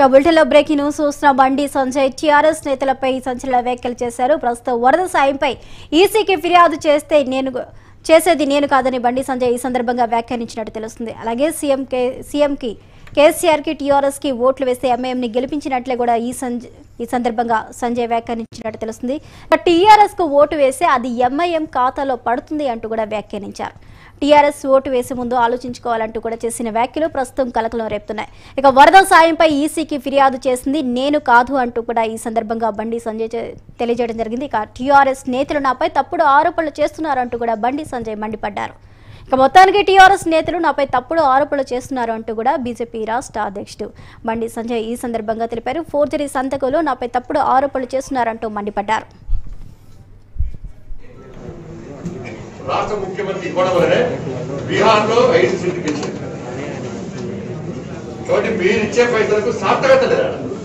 ఇక బులెటిన్లో breaking news చూస్తున్న బండి సంజయ్ టీఆర్ఎస్ నేతలపై సంచలన వ్యాఖ్యలు చేశారు ప్రస్తుతం వరద సాయంపై ఈసీకి ఫిర్యాదు చేస్తే నేను చేసేది నేను కాదని బండి సంజయ్ ఈ సందర్భంగా వ్యాఖ్యానించినట్టు తెలుస్తుంది అలాగే సీఎం కే సీఎంకి కేసీఆర్కి టీఆర్ఎస్కి ఓట్లు వేస్తే ఎంఐఎంని గెలిపించినట్లే కూడా ఈ సంజ ఈ సందర్భంగా సంజయ్ వ్యాఖ్యానించినట్టు తెలుస్తుంది టీఆర్ఎస్ కు ఓటు వేస్తే అది ఎంఐఎం ఖాతాలో పడుతుంది అంటూ కూడా వ్యాఖ్యానించారు టీఆర్ఎస్ ఓటు వేసే ముందు ఆలోచించుకోవాలంటూ కూడా చేసిన వ్యాఖ్యలు ప్రస్తుతం కలకలం రేపుతున్నాయి ఇక వరద సాయంపై ఈసీకి ఫిర్యాదు చేసింది నేను కాదు అంటూ కూడా ఈ సందర్భంగా బండి సంజయ్ చే- తెలియజేయడం జరిగింది ఇక టీఆర్ఎస్ నేతలు నాపై తప్పుడు ఆరోపణలు చేస్తున్నారంటూ కూడా బండి సంజయ్ మండిపడ్డారు ఇక మొత్తానికి టీఆర్ఎస్ నేతలు నాపై తప్పుడు ఆరోపణలు చేస్తున్నారు అంటూ కూడా బీజేపీ రాష్ట్ర అధ్యక్షుడు బండి సంజయ్ ఈ సందర్భంగా తెలిపారు ఫోర్జరీ సంతకులు నాపై తప్పుడు ఆరోపణలు చేస్తున్నారంటూ మండిపడ్డారు రాష్ట్ర ముఖ్యమంత్రి ఇవ్వడం వల్లనే బీహార్ లో ఐదు సీట్లు గెలిచింది కాబట్టి మీరు ఇచ్చే పైసలకు సార్థకత లేదా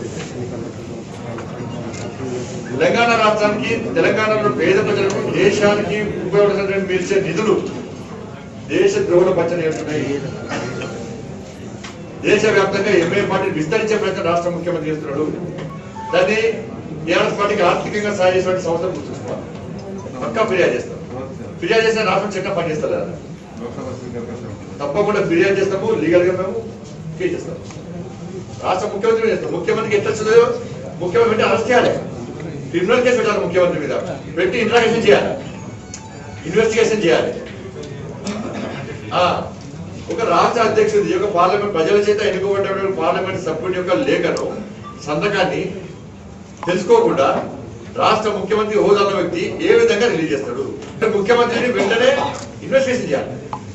తెలంగాణ రాష్ట్రానికి తెలంగాణలో పేద ప్రజలకు దేశానికి ఉపయోగపడుతున్న మీరు ఇచ్చే నిధులు దేశ ద్రోహుల పచ్చని చేస్తున్నాయి దేశవ్యాప్తంగా ఎంఏ పార్టీ విస్తరించే ప్రయత్నం రాష్ట్ర ముఖ్యమంత్రి చేస్తున్నాడు దాన్ని టీఆర్ఎస్ పార్టీకి ఆర్థికంగా సాయం చేసిన సంస్థలు గుర్తుంచుకోవాలి పక్కా ఫిర్యాదు చేస్తాం ఫిర్యాదు చేసిన రాష్ట్రం చట్టం పనిచేస్తారు కదా తప్పకుండా ఫిర్యాదు చేస్తాము లీగల్ గా మేము కేసు చేస్తాము రాష్ట్ర ముఖ్యమంత్రి మీద చేస్తాం ముఖ్యమంత్రికి ఎట్లా వచ్చిందో ముఖ్యమంత్రి పెట్టి అరెస్ట్ చేయాలి క్రిమినల్ కేసు పెట్టాలి ముఖ్యమంత్రి మీద పెట్టి ఇంట్రాగేషన్ చేయాలి ఇన్వెస్టిగేషన్ చేయాలి ఆ, ఒక రాష్ట్ర అధ్యక్షుడి యొక్క పార్లమెంట్ ప్రజల చేత ఎన్నుకోబడ్డ పార్లమెంట్ సభ్యుడి యొక్క లేఖను సంతకాన్ని తెలుసుకోకుండా రాష్ట్ర ముఖ్యమంత్రి హోదాలో వ్యక్తి ఏ విధంగా రిలీజ్ చేస్తాడు అంటే ముఖ్యమంత్రిని వెంటనే ఇన్వెస్టిగేషన్ చేయాలి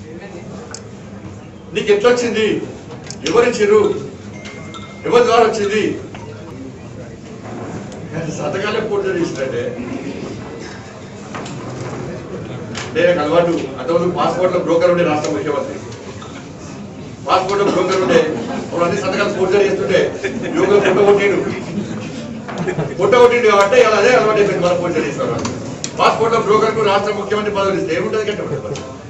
నీకు ఎట్లా వచ్చింది ఎవరిచ్చిర్రు ఎవరి ద్వారా వచ్చింది సంతకాలే పూర్తి చేసినట్టే నేను అలవాటు అంతకుముందు పాస్పోర్ట్ లో బ్రోకర్ ఉండే రాష్ట్ర ముఖ్యమంత్రి పాస్పోర్ట్ లో బ్రోకర్ ఉండే అప్పుడు అన్ని సంతకాలు పూర్తి చేస్తుంటే యోగా ఫోటో కొట్టిండు ఫోటో కొట్టిండు కాబట్టి ఇలా అదే అలవాటు అయిపోయింది మన పూర్తి చేస్తారు పాస్పోర్ట్ లో బ్రోకర్ కు రాష్ట్ర ముఖ్యమంత్రి పదవులు ఇస్తే ఏముంటుంది కట్టబడి